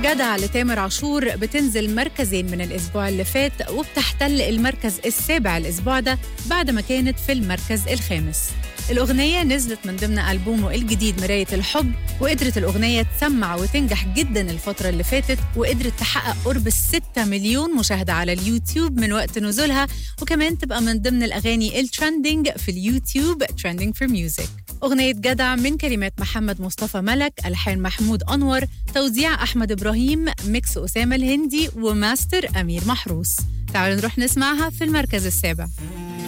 جدع لتامر عاشور بتنزل مركزين من الأسبوع اللي فات وبتحتل المركز السابع الأسبوع ده بعد ما كانت في المركز الخامس الأغنية نزلت من ضمن ألبومه الجديد مراية الحب وقدرت الأغنية تسمع وتنجح جدا الفترة اللي فاتت وقدرت تحقق قرب الستة مليون مشاهدة على اليوتيوب من وقت نزولها وكمان تبقى من ضمن الأغاني الترندنج في اليوتيوب ترندنج فور ميوزك أغنية جدع من كلمات محمد مصطفى ملك ألحان محمود أنور توزيع أحمد إبراهيم ميكس أسامة الهندي وماستر أمير محروس تعالوا نروح نسمعها في المركز السابع